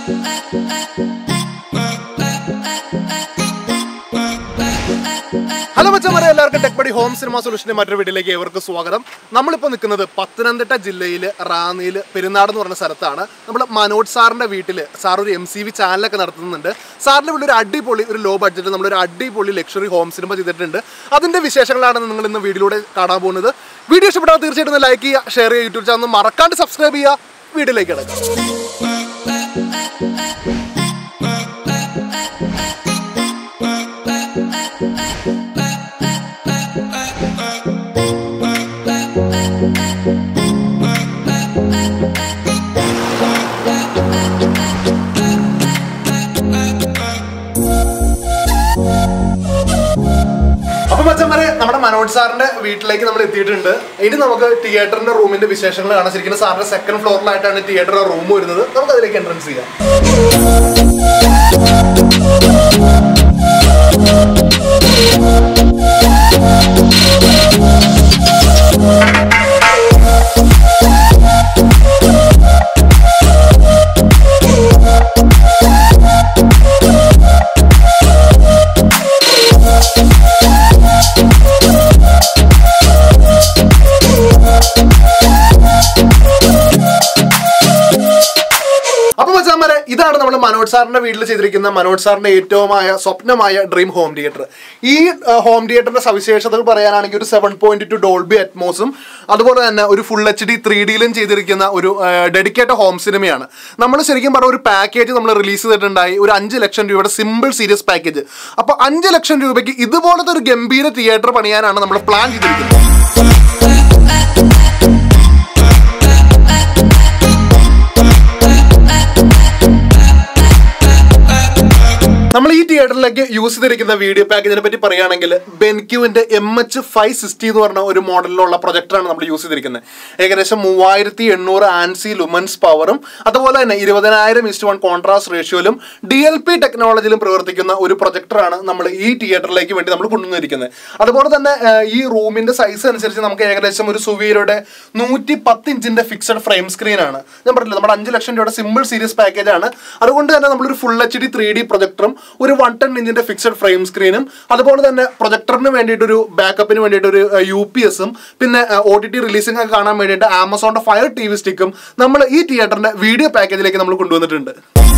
hello മച്ചന്മാരെ എല്ലാവർക്കും ടെക്ബഡി home cinema സൊല്യൂഷന്റെ മറ്റൊരു വീട്ടിലേക്ക് ഏവർക്കും സ്വാഗതം നമ്മളിപ്പോൾ നിൽക്കുന്നത് പത്തനംതിട്ട ജില്ലയിൽ റാന്നിയിൽ പെരുന്നാട് എന്ന് പറഞ്ഞ സ്ഥലത്താണ് നമ്മൾ മനോജ് സാറിന്റെ വീട്ടിൽ സാർ ഒരു എം സി വി ചാനലൊക്കെ നടത്തുന്നുണ്ട് സാറിന്റെ വീട്ടിൽ ഒരു അടിപൊളി ഒരു ലോ ബഡ്ജറ്റിൽ നമ്മളൊരു അടിപൊളി ലക്ഷറി ഹോം സിനിമ ചെയ്തിട്ടുണ്ട് അതിന്റെ വിശേഷങ്ങളാണ് നിങ്ങൾ ഇന്ന് വീഡിയോയിലൂടെ കാണാൻ പോകുന്നത് വീഡിയോ ഇഷ്ടപ്പെട്ടാൽ തീർച്ചയായിട്ടും ലൈക്ക് ചെയ്യുക ഷെയർ ചെയ്യുക യൂട്യൂബ് ചാനൽ മറക്കാണ്ട് സബ്സ്ക്രൈബ് ചെയ്യുക വീഡിയോയിലേക്ക് കിടക്കാം അപ്പൊ മച്ചന്മാരെ നമ്മുടെ മനോജ് സാറിന്റെ വീട്ടിലേക്ക് നമ്മൾ എത്തിയിട്ടുണ്ട് ഇനി നമുക്ക് തിയേറ്ററിന്റെ റൂമിന്റെ വിശേഷങ്ങൾ കാണാൻ ശരിക്കും സാറിന്റെ സെക്കൻഡ് ഫ്ലോറിലായിട്ടാണ് തിയേറ്ററിന്റെ റൂം വരുന്നത് നമുക്ക് അതിലേക്ക് എൻട്രൻസ് ചെയ്യാം അപ്പൊ മച്ചാമാരെ ഇതാണ് നമ്മൾ മനോജ് സാറിന്റെ വീട്ടിൽ ചെയ്തിരിക്കുന്ന മനോജ് സാറിന്റെ ഏറ്റവുമായ സ്വപ്നമായ ഡ്രീം ഹോം തിയേറ്റർ ഈ ഹോം തിയേറ്ററിന്റെ സവിശേഷതകൾ പറയാനാണെങ്കിൽ ഒരു സെവൻ പോയിന്റ് ടു ഡോൾബി അറ്റ്മോസും അതുപോലെ തന്നെ ഒരു ഫുൾ എച്ച് ഡി ത്രീ ഡിയിലും ചെയ്തിരിക്കുന്ന ഒരു ഡെഡിക്കേറ്റഡ് ഹോം സിനിമയാണ് നമ്മൾ ശരിക്കും പറഞ്ഞ ഒരു പാക്കേജ് നമ്മൾ റിലീസ് ചെയ്തിട്ടുണ്ടായി ഒരു അഞ്ച് ലക്ഷം രൂപയുടെ സിമ്പിൾ സീരിയസ് പാക്കേജ് അപ്പൊ അഞ്ച് ലക്ഷം രൂപയ്ക്ക് ഇതുപോലത്തെ ഒരു ഗംഭീര തിയേറ്റർ പണിയാനാണ് നമ്മൾ പ്ലാൻ ചെയ്തിരിക്കുന്നത് നമ്മൾ ഈ തിയേറ്ററിലേക്ക് യൂസ് ചെയ്തിരിക്കുന്ന വീഡിയോ പാക്കേജിനെ പറ്റി പറയുകയാണെങ്കിൽ ബെൻക്യുവിന്റെ എം എച്ച് ഫൈവ് സിക്സ്റ്റി എന്ന് പറഞ്ഞ ഒരു മോഡലിലുള്ള പ്രൊജക്ടറാണ് നമ്മൾ യൂസ് ചെയ്തിരിക്കുന്നത് ഏകദേശം മൂവായിരത്തി എണ്ണൂറ് ആൻസി ലുമൻസ് പവറും അതുപോലെ തന്നെ ഇരുപതിനായിരം ഇസ്റ്റ് വൺ കോൺട്രാസ്റ്റ് റേഷ്യോയിലും ഡി എൽ പി ടെക്നോളജിയിലും പ്രവർത്തിക്കുന്ന ഒരു പ്രൊജക്ടറാണ് നമ്മൾ ഈ തിയേറ്ററിലേക്ക് വേണ്ടി നമ്മൾ കൊണ്ടുവന്നിരിക്കുന്നത് അതുപോലെ തന്നെ ആ, ഈ റൂമിന്റെ സൈസ് അനുസരിച്ച് നമുക്ക് ഏകദേശം ഒരു സുവീരുടെ നൂറ്റി പത്ത് ഇഞ്ചിന്റെ ഫിക്സഡ് ഫ്രെയിം സ്ക്രീൻ ആണ് ഞാൻ പറഞ്ഞില്ല നമ്മുടെ അഞ്ച് ലക്ഷം രൂപയുടെ സിമ്പിൾ സീരീസ് പാക്കേജ് ആണ് അതുകൊണ്ട് തന്നെ നമ്മളൊരു full H D three D പ്രൊജക്ടറും ഒരു വൺ ടെൻ ഇഞ്ചിന്റെ ഫിക്സഡ് ഫ്രെയിം സ്ക്രീനും അതുപോലെ തന്നെ പ്രൊജക്ടറിന് വേണ്ടിയിട്ട് ഒരു ബാക്കപ്പിന് വേണ്ടിയിട്ട് ഒരു യു പി എസും പിന്നെ ഒ ടി ടി റിലീസിംഗ് ഒക്കെ കാണാൻ വേണ്ടിയിട്ട് ആമസോണിന്റെ ഫയർ ടി വി സ്റ്റിക്കും നമ്മൾ ഈ തിയേറ്ററിന്റെ വീഡിയോ പാക്കേജിലേക്ക് നമ്മൾ കൊണ്ടുവന്നിട്ടുണ്ട്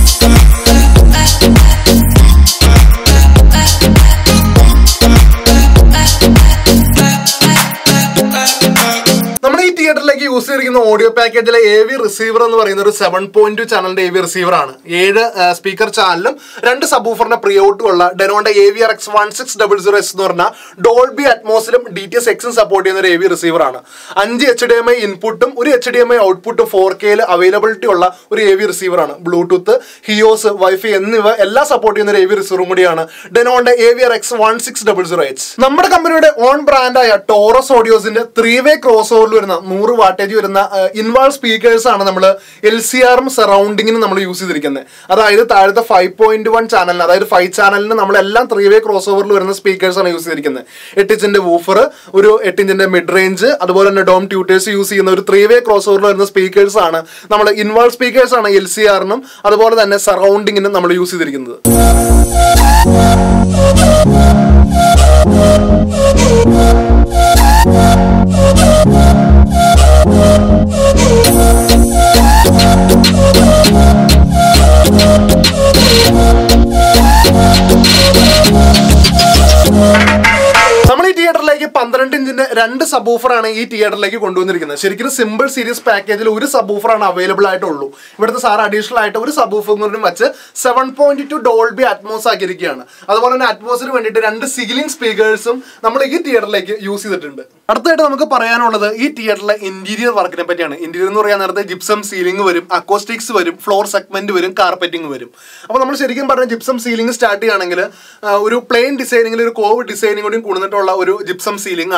നമ്മുടെ ഈ തിയേറ്ററിലേക്ക് യൂസ് ചെയ്തിരിക്കുന്ന ഓഡിയോ പാക്കേജിലെ എ വി റിസീവർ എന്ന് പറയുന്ന ഒരു സെവൻ പോയിന്റ് ടു ചാനലിന്റെ എ വി റിസീവർ ആണ് ഏഴ് സ്പീക്കർ ചാനലും രണ്ട് സബൂഫറിന്റെ പ്രീ ഔട്ടും ഉള്ള ഡെനോന്റെ A V R X one six double zero S എന്ന് പറഞ്ഞ ഡോൾബി അറ്റ്മോസിലും ഡി ടി എസ് എക്സും സപ്പോർട്ട് ചെയ്യുന്ന ഒരു എ വി റിസീവർ ആണ് അഞ്ച് എച്ച് ഡി എം ഐ ഇൻപുട്ടും ഒരു എച്ച് ഡി എം ഐ ഔട്ട്പുട്ടും ഫോർ കെയിൽ അവൈലബിലിറ്റി ഉള്ള ഒരു എ വി റിസീവർ ആണ് ബ്ലൂടൂത്ത് ഹിയോസ് വൈഫൈ എന്നിവ എല്ലാം സപ്പോർട്ട് ചെയ്യുന്ന ഒരു എ വി റിസീവറും കൂടിയാണ് ഡെനോന്റെ A V R X one six double zero H നമ്മുടെ കമ്പനിയുടെ ഓൺ ബ്രാൻഡായ ടോറസ് ഓഡിയോസിന്റെ ത്രീ വേ ക്രോസ് ഓവറിൽ വരുന്ന നൂറ് വാട്ടേജ് വരുന്ന ഇൻവാൾവ് സ്പീക്കേഴ്സ് ആണ് നമ്മൾ എൽ സി ആറും സറൗണ്ടിങ്ങിനും നമ്മൾ യൂസ് ചെയ്തിരിക്കുന്നത് അതായത് താഴത്തെ ഫൈവ് പോയിന്റ് വൺ ചാനലിന് അതായത് ഫൈവ് ചാനലിന് നമ്മളെല്ലാം ത്രീ വേ ക്രോസ് ഓവറിൽ വരുന്ന സ്പീക്കേഴ്സ് ആണ് യൂസ് ചെയ്തിരിക്കുന്നത് എട്ട് ഇഞ്ചിന്റെ വൂഫർ ഒരു എട്ട് ഇഞ്ചിന്റെ മിഡ് റേഞ്ച് അതുപോലെ തന്നെ ഡോം ട്യൂട്ടേഴ്സ് യൂസ് ചെയ്യുന്ന ഒരു ത്രീ വേ ക്രോസ് ഓവറിൽ വരുന്ന സ്പീക്കേഴ്സ് ആണ് നമ്മൾ ഇൻവാൾവ് സ്പീക്കേഴ്സ് ആണ് എൽ സി ആറിനും അതുപോലെ തന്നെ സറൗണ്ടിങ്ങിനും നമ്മൾ യൂസ് ചെയ്തിരിക്കുന്നത് നമ്മൾ ഈ തിയേറ്ററിലേക്ക് പന്ത്രണ്ട് ഇഞ്ചിന്റെ രണ്ട് സബൂഫറാണ് ഈ തിയേറ്ററിലേക്ക് കൊണ്ടുവന്നിരിക്കുന്നത് ശരിക്കും സിമ്പിൾ സീരീസ് പാക്കേജിൽ ഒരു സബൂഫറാണ് അവൈലബിൾ ആയിട്ടുള്ളൂ ഇവിടുത്തെ സാർ അഡീഷണൽ ആയിട്ട് ഒരു സബൂഫർ കൂടി വെച്ച് seven point two Dolby Atmos ആക്കിയിരിക്കുകയാണ് അതുപോലെ തന്നെ അറ്റ്മോസിന് വേണ്ടിയിട്ട് രണ്ട് സീലിംഗ് സ്പീക്കേഴ്സും നമ്മൾ ഈ തിയേറ്ററിലേക്ക് യൂസ് ചെയ്തിട്ടുണ്ട് അടുത്തായിട്ട് നമുക്ക് പറയാനുള്ളത് ഈ തിയേറ്ററിലെ ഇന്റീരിയർ വർക്കിനെ പറ്റിയാണ് ഇന്റീരിയർ എന്ന് പറയാൻ നേരത്തെ ജിപ്സം സീലിംഗ് വരും അക്കോസ്റ്റിക്സ് വരും ഫ്ലോർ സെഗ്മെന്റ് വരും കാർപ്പറ്റിംഗ് വരും അപ്പോൾ നമ്മൾ ശരിക്കും പറഞ്ഞ ജിപ്സം സീലിംഗ് സ്റ്റാർട്ട് ചെയ്യുകയാണെങ്കിൽ ആ, ഒരു പ്ലെയിൻ ഡിസൈനിങ്ങിൽ ഒരു കോവ് ഡിസൈനിങ് കൂടി കൂടുന്നിട്ടുള്ള ഒരു ജിപ്സം സീലിംഗ് ആണ്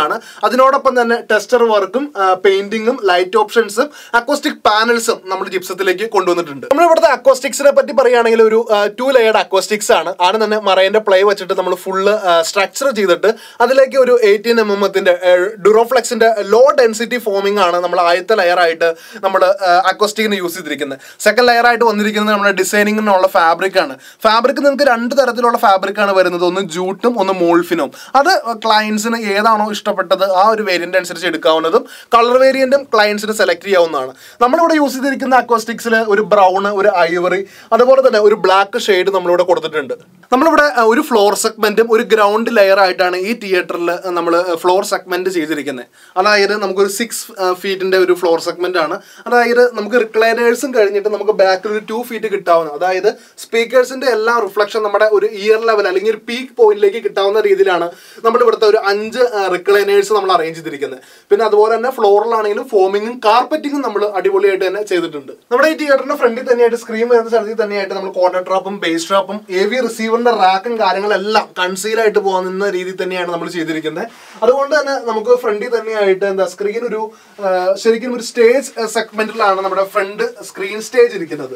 അതിനോടൊപ്പം തന്നെ ടെസ്റ്റർ വർക്കും പെയിന്റിങ്ങും ലൈറ്റ് ഓപ്ഷൻസും അക്കോസ്റ്റിക് പാനൽസും നമ്മൾ ജിപ്സത്തിലേക്ക് കൊണ്ടുവന്നിട്ടുണ്ട് നമ്മൾ ഇവിടുത്തെ അക്കോസ്റ്റിക്സിനെ പറ്റി പറയുകയാണെങ്കിൽ ഒരു ടു ലെയർഡ് അക്കോസ്റ്റിക്സ് ആണ് ആണ് തന്നെ മറൈൻ്റെ പ്ലേ വെച്ചിട്ട് നമ്മൾ ഫുള്ള് സ്ട്രക്ചർ ചെയ്തിട്ട് അതിലേക്ക് ഒരു എയ്റ്റീൻ എം എം എത്തിന്റെ ഡുറോഫ്ലെക്സിന്റെ ലോ ഡെൻസിറ്റി ഫോമിംഗ് ആണ് നമ്മൾ ആദ്യത്തെ ലെയർ ആയിട്ട് നമ്മൾ അക്കോസ്റ്റിക്കിന് യൂസ് ചെയ്തിരിക്കുന്നത് സെക്കൻഡ് ലെയർ ആയിട്ട് വന്നിരിക്കുന്നത് നമ്മുടെ ഡിസൈനിങ്ങിനുള്ള ഫാബ്രിക് ആണ് ഫാബ്രിക് നിങ്ങൾക്ക് രണ്ട് തരത്തിലുള്ള ഫാബ്രിക് ആണ് വരുന്നത് ഒന്ന് ജൂട്ടും ഒന്ന് മോൾഫിനും അത് ക്ലയൻസിന് ഏതാണോ ഇഷ്ടപ്പെട്ടത് ആ ഒരു വേരിയന്റ് അനുസരിച്ച് എടുക്കാവുന്നതും കളർ വേരിയന്റും ക്ലയൻസിന് സെലക്ട് ചെയ്യാവുന്നതാണ് നമ്മളിവിടെ യൂസ് ചെയ്തിരിക്കുന്ന അക്വസ്റ്റിക്സിൽ ഒരു ബ്രൗൺ ഒരു ഐവറി അതുപോലെ തന്നെ ഒരു ബ്ലാക്ക് ഷെയ്ഡ് നമ്മളിവിടെ കൊടുത്തിട്ടുണ്ട് നമ്മളിവിടെ അഹ്, ഒരു ഫ്ലോർ സെഗ്മെന്റും ഒരു ഗ്രൗണ്ട് ലെയർ ആയിട്ടാണ് ഈ തിയേറ്ററിൽ നമ്മൾ ഫ്ലോർ സെഗ്മെന്റ് ചെയ്തിരിക്കുന്നത് അതായത് നമുക്കൊരു സിക്സ് ഫീറ്റിന്റെ ഒരു ഫ്ലോർ സെഗ്മെന്റ് ആണ് അതായത് നമുക്ക് റിക്ലൈനേഴ്സും കഴിഞ്ഞിട്ട് നമുക്ക് ബാക്കിൽ ഒരു ടു ഫീറ്റ് കിട്ടാവുന്ന അതായത് സ്പീക്കേഴ്സിന്റെ എല്ലാ റിഫ്ലക്ഷൻ നമ്മുടെ ഒരു ഇയർ ലെവൽ അല്ലെങ്കിൽ ഒരു പീക്ക് പോയിന്റിലേക്ക് കിട്ടാവുന്ന രീതിയിലാണ് നമ്മുടെ ഇവിടുത്തെ ഒരു അഞ്ച് റിക്ലൈനേഴ്സ് നമ്മൾ അറേഞ്ച് ചെയ്തിരിക്കുന്നത് പിന്നെ അതുപോലെ തന്നെ ഫ്ലോറിലാണെങ്കിലും ഫോമിങ്ങും കാർപ്പറ്റിങ്ങും നമ്മൾ അടിപൊളിയായിട്ട് തന്നെ ചെയ്തിട്ടുണ്ട് നമ്മുടെ ഈ തിയേറ്ററിന്റെ ഫ്രണ്ടിൽ തന്നെയായിട്ട് സ്ക്രീൻ വരുന്ന സ്ഥലത്തിൽ തന്നെയായിട്ട് നമ്മൾ കോട്ടർ ട്രാപ്പും ബേസ് ട്രാപ്പും എ വി റിസീവറിന്റെ റാക്കും കാര്യങ്ങളെല്ലാം കൺസീൽ ആയിട്ട് പോകുന്ന രീതിയിൽ തന്നെയാണ് നമ്മൾ ചെയ്തിരിക്കുന്നത് അതുകൊണ്ട് തന്നെ നമുക്ക് ഫ്രണ്ടിൽ തന്നെയായിട്ട് എന്താ സ്ക്രീൻ ഒരു ആ, ശരിക്കും ഒരു സ്റ്റേജ് സെഗ്മെന്റിലാണ് നമ്മുടെ ഫ്രണ്ട് സ്ക്രീൻ സ്റ്റേജ് ഇരിക്കുന്നത്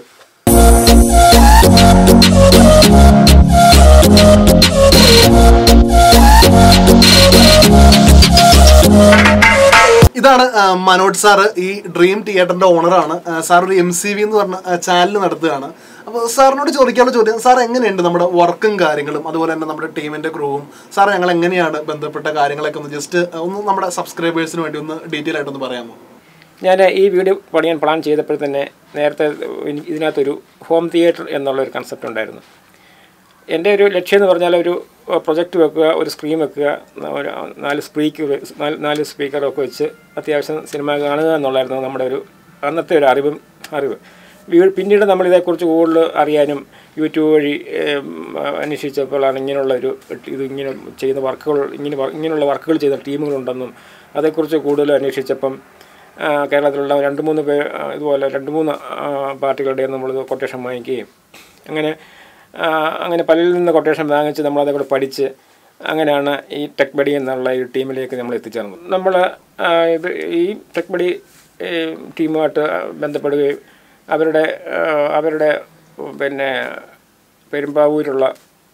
ഇതാണ് ആ, മനോജ് സാറ് ഈ ഡ്രീം തിയേറ്ററിന്റെ ഓണറാണ് സാർ ഒരു എം സി വി എന്ന് പറഞ്ഞ ചാനൽ നടത്തുകയാണ് അപ്പോൾ സാറിനോട് ചോദിക്കാനുള്ള ചോദ്യം സാർ എങ്ങനെയുണ്ട് നമ്മുടെ വർക്കും കാര്യങ്ങളും അതുപോലെ തന്നെ നമ്മുടെ ടീമിന്റെ ക്രൂവും സാർ ഞങ്ങൾ എങ്ങനെയാണ് ബന്ധപ്പെട്ട കാര്യങ്ങളൊക്കെ ഒന്ന് ജസ്റ്റ് ഒന്ന് നമ്മുടെ സബ്സ്ക്രൈബേഴ്സിന് വേണ്ടി ഒന്ന് ഡീറ്റെയിൽ ആയിട്ടൊന്ന് പറയാമോ ഞാൻ ഈ വീഡിയോ പണിയാൻ പ്ലാൻ ചെയ്തപ്പോൾ തന്നെ നേരത്തെ എനിക്ക് ഇതിനകത്തൊരു ഹോം തിയേറ്റർ എന്നുള്ള ഒരു കൺസെപ്റ്റ് ഉണ്ടായിരുന്നു എൻ്റെ ഒരു ലക്ഷ്യം എന്ന് പറഞ്ഞാൽ ഒരു പ്രൊജക്റ്റ് വെക്കുക ഒരു സ്ക്രീൻ വെക്കുക ഒരു നാല് സ്പീക്കർ നാല് നാല് സ്പീക്കറൊക്കെ വെച്ച് അത്യാവശ്യം സിനിമ കാണുക എന്നുള്ളായിരുന്നു നമ്മുടെ ഒരു അന്നത്തെ ഒരു അറിവും അറിവ് വീ- പിന്നീട് നമ്മൾ ഇതേക്കുറിച്ച് കൂടുതൽ അറിയാനും യൂട്യൂബ് വഴി ഏം, അന്വേഷിച്ചപ്പോഴാണ് ഇങ്ങനെയുള്ള ഒരു ഇത് ഇങ്ങനെ ചെയ്യുന്ന വർക്കുകൾ ഇങ്ങനെ വർ- ഇങ്ങനെയുള്ള വർക്കുകൾ ചെയ്യുന്ന ടീമുകളുണ്ടെന്നും അതേക്കുറിച്ച് കൂടുതൽ അന്വേഷിച്ചപ്പം ആ, കേരളത്തിലുള്ള രണ്ട് മൂന്ന് പേർ ആ, ഇതുപോലെ രണ്ട് മൂന്ന് ആ, പാർട്ടികളുടെ നമ്മൾ കൊട്ടേഷൻ വാങ്ങിക്കുകയും അങ്ങനെ ആ, അങ്ങനെ പലരിൽ നിന്ന് കൊട്ടേഷൻ വാങ്ങിച്ച് നമ്മളതേ കൂടെ പഠിച്ച് അങ്ങനെയാണ് ഈ ടെക് ബഡി എന്നുള്ള ഈ ടീമിലേക്ക് നമ്മൾ എത്തിച്ചേർന്നത് നമ്മൾ ആ, ഇത് ഈ ടെക് ബഡി ഈ ടീമുമായിട്ട് ബന്ധപ്പെടുകയും അവരുടെ ആ, അവരുടെ പിന്നെ പെരുമ്പാവൂരുള്ള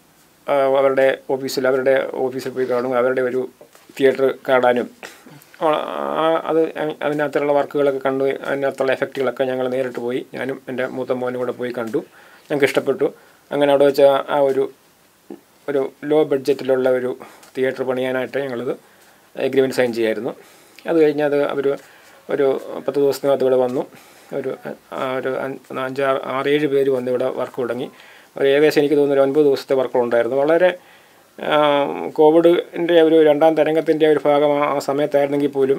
ആ, അവരുടെ ഓഫീസിൽ അവരുടെ ഓഫീസിൽ പോയി കാണും അവരുടെ ഒരു തിയേറ്റർ കാണാനും ആ, ആ, അത് അതിനകത്തുള്ള വർക്കുകളൊക്കെ കണ്ടു അതിനകത്തുള്ള എഫക്റ്റുകളൊക്കെ ഞങ്ങൾ നേരിട്ട് പോയി ഞാനും എൻ്റെ മൂത്ത മോനും കൂടെ പോയി കണ്ടു ഞങ്ങൾക്ക് ഇഷ്ടപ്പെട്ടു അങ്ങനെ അവിടെ വെച്ച് ആ ഒരു ഒരു ലോ ബഡ്ജറ്റിലുള്ള ഒരു തിയേറ്റർ പണിയാനായിട്ട് ഞങ്ങളത് എഗ്രിമെൻറ്റ് സൈൻ ചെയ്യായിരുന്നു അത് കഴിഞ്ഞ് അത് അവർ ഒരു പത്ത് ദിവസത്തിനകത്ത് ഇവിടെ വന്നു ഒരു ആ, ഒരു അഞ്ച് അഞ്ചാറ് ആറേഴ് പേര് വന്ന് ഇവിടെ വർക്ക് തുടങ്ങി ഒരു ഏകദേശം എനിക്ക് തോന്നുന്നു ഒരു ഒൻപത് ദിവസത്തെ വർക്കുകളുണ്ടായിരുന്നു വളരെ ആ, കോവിഡിൻ്റെ ഒരു രണ്ടാം തരംഗത്തിൻ്റെ ഒരു ഭാഗം ആ- ആ സമയത്തായിരുന്നെങ്കിൽ പോലും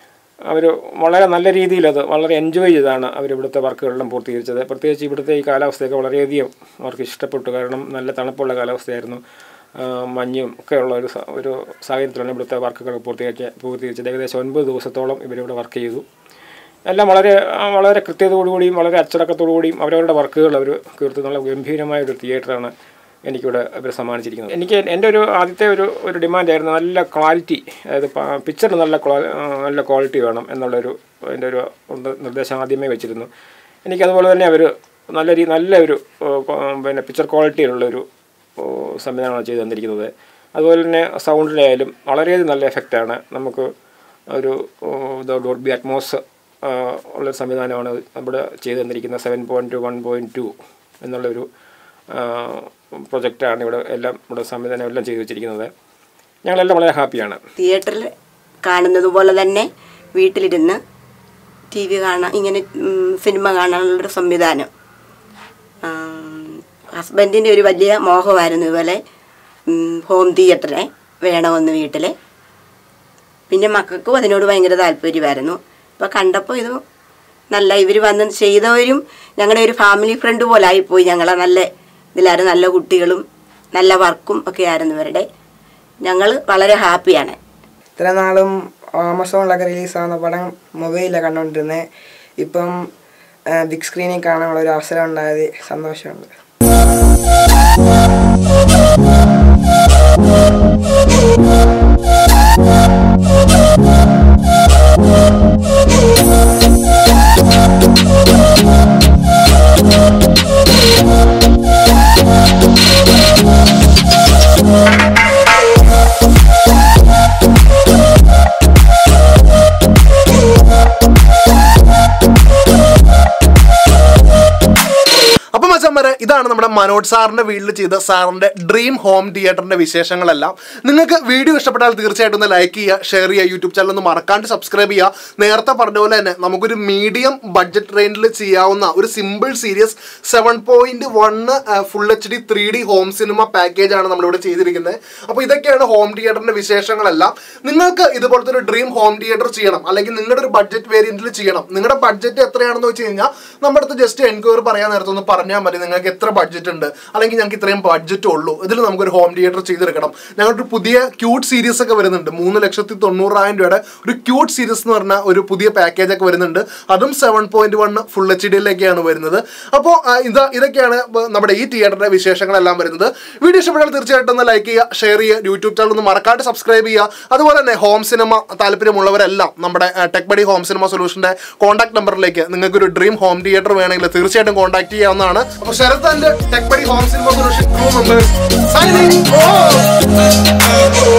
അവർ വളരെ നല്ല രീതിയിൽ അത് വളരെ എൻജോയ് ചെയ്താണ് അവർ ഇവിടുത്തെ വർക്കുകളെല്ലാം പൂർത്തീകരിച്ചത് പ്രത്യേകിച്ച് ഇവിടുത്തെ ഈ കാലാവസ്ഥയൊക്കെ വളരെയധികം അവർക്ക് ഇഷ്ടപ്പെട്ടു കാരണം നല്ല തണുപ്പുള്ള കാലാവസ്ഥയായിരുന്നു ആ, മഞ്ഞും ഒക്കെ ഉള്ള ഒരു സ- ഒരു സാഹചര്യത്തിലാണ് ഇവിടുത്തെ വർക്കുകൾ പൂർത്തീകരിച്ച പൂർത്തീകരിച്ചത് ഏകദേശം ഒൻപത് ദിവസത്തോളം ഇവരിവിടെ വർക്ക് ചെയ്തു എല്ലാം വളരെ ആ, വളരെ കൃത്യതയോടുകൂടിയും വളരെ അച്ചടക്കത്തോടുകൂടിയും അവരവരുടെ വർക്കുകൾ അവർ തീർത്ത് നല്ല ഗംഭീരമായ ഒരു തിയേറ്ററാണ് എനിക്കിവിടെ ഇവർ സമ്മാനിച്ചിരിക്കുന്നത് എനിക്ക് എൻ്റെ ഒരു ആദ്യത്തെ ഒരു ഒരു ഡിമാൻഡായിരുന്നു നല്ല ക്വാളിറ്റി അതായത് പിക്ചർ നല്ല ക്വാ- ആ, നല്ല ക്വാളിറ്റി വേണം എന്നുള്ളൊരു എൻ്റെ ഒരു ഒന്ന് നിർദ്ദേശം ആദ്യമേ വെച്ചിരുന്നു എനിക്കതുപോലെ തന്നെ അവർ നല്ല രീതി നല്ല ഒരു ഓ, കൊ- പിന്നെ പിക്ചർ ക്വാളിറ്റിയിലുള്ളൊരു ഓ, സംവിധാനമാണ് ചെയ്തു തന്നിരിക്കുന്നത് അതുപോലെ തന്നെ സൗണ്ടിലായാലും വളരെയധികം നല്ല എഫക്റ്റാണ് നമുക്ക് ഒരു ഡോട്ട് ബി അറ്റ്മോസ് ഉള്ള സംവിധാനമാണ് ഇവിടെ ചെയ്തു തന്നിരിക്കുന്നത് seven point one point two എന്നുള്ളൊരു പ്രൊജക്റ്റാണ് ഇവിടെ എല്ലാം ഇവിടെ സംവിധാനം എല്ലാം ചെയ്തു വെച്ചിരിക്കുന്നത് ഞങ്ങളെല്ലാം വളരെ ഹാപ്പിയാണ് തിയേറ്ററിൽ കാണുന്നത് പോലെ തന്നെ വീട്ടിലിരുന്ന് ടി വി കാണാൻ ഇങ്ങനെ ഉം, സിനിമ കാണാനുള്ളൊരു സംവിധാനം ഹസ്ബൻഡിൻ്റെ ഒരു വലിയ മോഹമായിരുന്നു ഇതുപോലെ ഉം, ഹോം തിയേറ്ററെ വേണമെന്ന് വീട്ടിൽ പിന്നെ മക്കൾക്കും അതിനോട് ഭയങ്കര താല്പര്യമായിരുന്നു അപ്പോൾ കണ്ടപ്പോൾ ഇത് നല്ല ഇവർ വന്ന് ചെയ്തവരും ഞങ്ങളുടെ ഒരു ഫാമിലി ഫ്രണ്ട് പോലെ ആയിപ്പോയി ഞങ്ങളെ നല്ല ഇതിലായിരുന്നു നല്ല കുട്ടികളും നല്ല വർക്കും ഒക്കെ ആയിരുന്നു ഇവരുടെ ഞങ്ങൾ വളരെ ഹാപ്പിയാണ് ഇത്ര നാളും ആമസോണിലൊക്കെ റിലീസാവുന്ന പടം മൊബൈലിലാണ് കണ്ടുകൊണ്ടിരുന്നത് ഇപ്പം ബിഗ് സ്ക്രീനിൽ കാണാനുള്ള ഒരു അവസരം ഉണ്ടായത് സന്തോഷമുണ്ട് Thank ഇതാണ് നമ്മുടെ മനോജ് സാറിന്റെ വീട്ടിൽ ചെയ്ത സാറിന്റെ ഡ്രീം ഹോം തിയേറ്ററിന്റെ വിശേഷങ്ങളെല്ലാം നിങ്ങൾക്ക് വീഡിയോ ഇഷ്ടപ്പെട്ടാൽ തീർച്ചയായിട്ടും ഒന്ന് ലൈക്ക് ചെയ്യുക ഷെയർ ചെയ്യുക യൂട്യൂബ് ചാനൽ ഒന്ന് മറക്കാണ്ട് സബ്സ്ക്രൈബ് ചെയ്യുക നേരത്തെ പറഞ്ഞ പോലെ തന്നെ നമുക്കൊരു മീഡിയം ബഡ്ജറ്റ് റേഞ്ചിൽ ചെയ്യാവുന്ന ഒരു simple series seven point one full H D three D home cinema package ആണ് നമ്മളിവിടെ ചെയ്തിരിക്കുന്നത് അപ്പോൾ ഇതൊക്കെയാണ് ഹോം തിയേറ്ററിന്റെ വിശേഷങ്ങളെല്ലാം നിങ്ങൾക്ക് ഇതുപോലത്തെ ഒരു ഡ്രീം ഹോം തിയേറ്റർ ചെയ്യണം അല്ലെങ്കിൽ നിങ്ങളുടെ ഒരു ബഡ്ജറ്റ് വേരിയന്റിൽ ചെയ്യണം നിങ്ങളുടെ ബഡ്ജറ്റ് എത്രയാണെന്ന് വെച്ച് കഴിഞ്ഞാൽ നമ്മുടെ അടുത്ത് ജസ്റ്റ് എൻക്വയറി പറയാൻ നേരത്തെ ഒന്ന് പറഞ്ഞാൽ മതി നിങ്ങൾക്ക് എത്ര ബഡ്ജറ്റ് ഉണ്ട് അല്ലെങ്കിൽ ഞങ്ങൾക്ക് ഇത്രയും ബഡ്ജറ്റ് ഉള്ളൂ ഇതിൽ നമുക്കൊരു ഹോം തിയേറ്റർ ചെയ്തെടുക്കണം ഞങ്ങളുടെ ഒരു പുതിയ ക്യൂട്ട് സീരീസ് ഒക്കെ വരുന്നുണ്ട് മൂന്ന് ലക്ഷത്തി തൊണ്ണൂറായിരം രൂപയുടെ ഒരു ക്യൂട്ട് സീരീസ് എന്ന് പറഞ്ഞ ഒരു പുതിയ പാക്കേജ് ഒക്കെ വരുന്നുണ്ട് അതും seven point one full H ഡിയിലേക്കാണ് വരുന്നത് അപ്പോൾ ഇത് ഇതൊക്കെയാണ് ഇപ്പൊ നമ്മുടെ ഈ തിയേറ്ററിന്റെ വിശേഷങ്ങളെല്ലാം വരുന്നത് വീഡിയോ ഇഷ്ടപ്പെട്ടാൽ തീർച്ചയായിട്ടും ഒന്ന് ലൈക്ക് ചെയ്യുക ഷെയർ ചെയ്യുക യൂട്യൂബ് ചാനൽ ഒന്ന് മറക്കാണ്ട് സബ്സ്ക്രൈബ് ചെയ്യുക അതുപോലെ തന്നെ ഹോം സിനിമ താല്പര്യമുള്ളവരെല്ലാം നമ്മുടെ ടെക് ബഡി ഹോം സിനിമ സൊല്യൂഷന്റെ കോൺടാക്ട് നമ്പറിലേക്ക് നിങ്ങൾക്ക് ഒരു ഡ്രീം ഹോം തിയേറ്റർ വേണമെങ്കിൽ തീർച്ചയായിട്ടും കോൺടാക്ട് ചെയ്യാവുന്നതാണ് അപ്പോൾ Sarath and Tech Buddy home cinema solution crew members